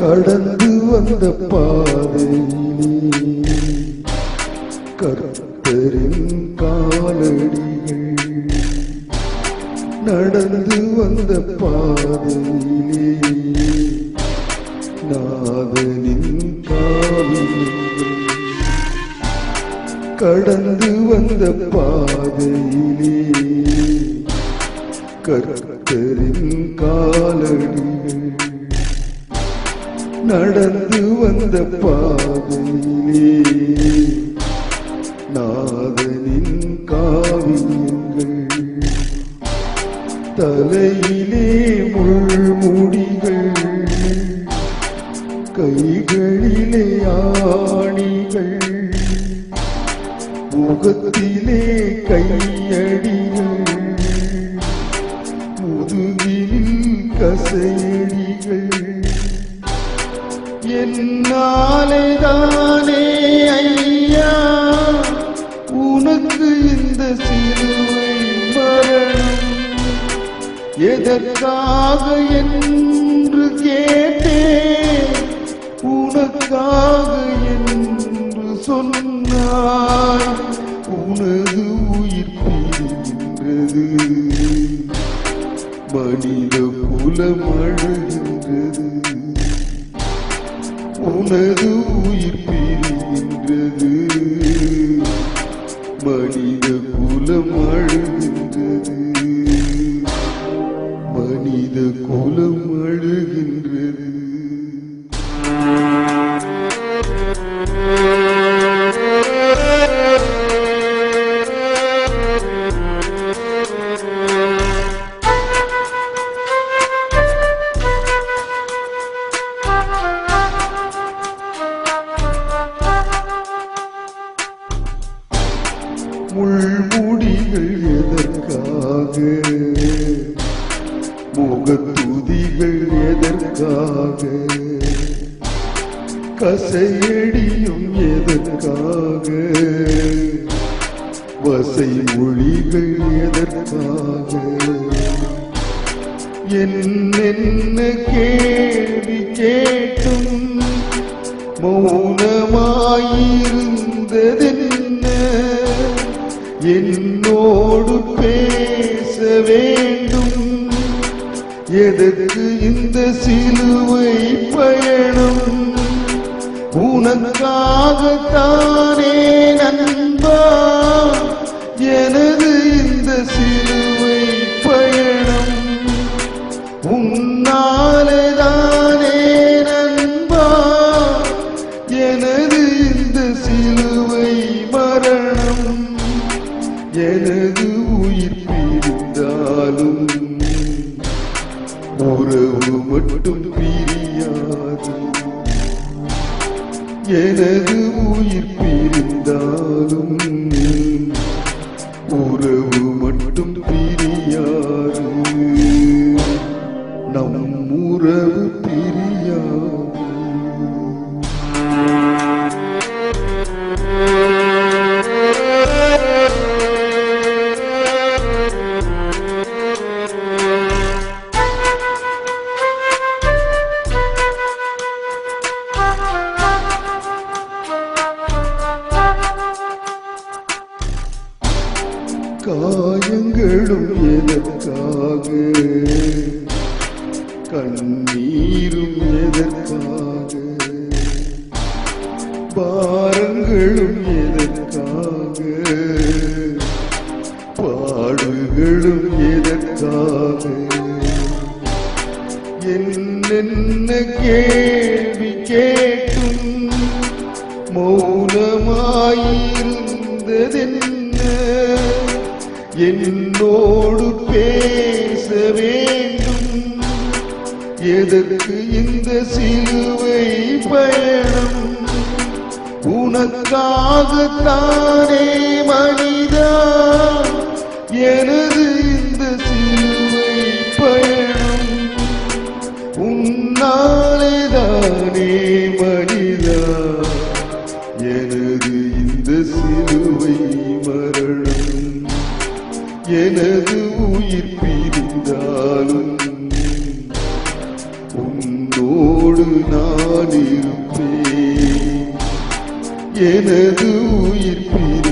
கடந்து வந்த பாதையிலே கர்த்தரின் காலடிகள் நடந்து வந்த பாதையிலே நாதனின் காவியங்கள் கடந்து வந்த பாதையிலே கர்த்தரின் காலடிகள் நடந்து வந்த பாதையிலே நாதனின் காவியங்கள் தலையிலே முள்முடிகள் கைகளிலே ஆணிகள் முகத்திலே கையடிகள் முதுகில் கசையடிகள் என்னாலே தானே ஐயா உனக்கு இந்த சிலுவை மரணம் எதற்காக என்று கேட்டேன் உனக்காக என்று சொன்னாய் உனது உயிர் பிரிகின்றது மனித குலம் அழுகின்றது உனது உயிர் பிரிகின்றது மனித குலம் அழுகின்றது மனித குலம் அழுகின்றது முள்முடிகள் எதற்காக முகத்துதிகள் எதற்காக கசையடியும் எதற்காக வசை மொழிகள் எதற்காக என்னென்ன கேள்வி கேட்டும் மௌனமாயிருந்ததென்ன என்னோடு பேச வேண்டும் எதற்கு இந்த சிலுவை பயணம் உனக்காகத்தானே நண்பா எனது இந்த சிலுவை பயணம் உன்னாலே தானே நண்பா எனது இந்த சிலுவை மரணம் எனது உயிர் பிரிந்தாலும் உறவு மட்டும் பிரியாது எனது உயிர் பிரிந்தாலும் உறவு மட்டும் பிரியாது நம் உறவு பிரியாது காயங்களும் எதற்காக கண்ணீரும் எதற்காக பாரங்களும் எதற்காக பாடுகளும் எதற்காக என்னென்ன கேள்வி கேட்டும் மௌனமாயிருந்ததென்ன என்னோடு பேச வேண்டும் எதற்கு இந்த சிலுவை பயணம் உனக்காகத்தானே மனிதா எனது இந்த சிலுவை பயணம் உன்னாலே தானே மனிதா எனது இந்த சிலுவை மரணம் எனது உயிர் பிரிந்தாலும் உன் உன்னோடு நான் இருப்பேன் எனது உயிர் பிரிந்தாலும்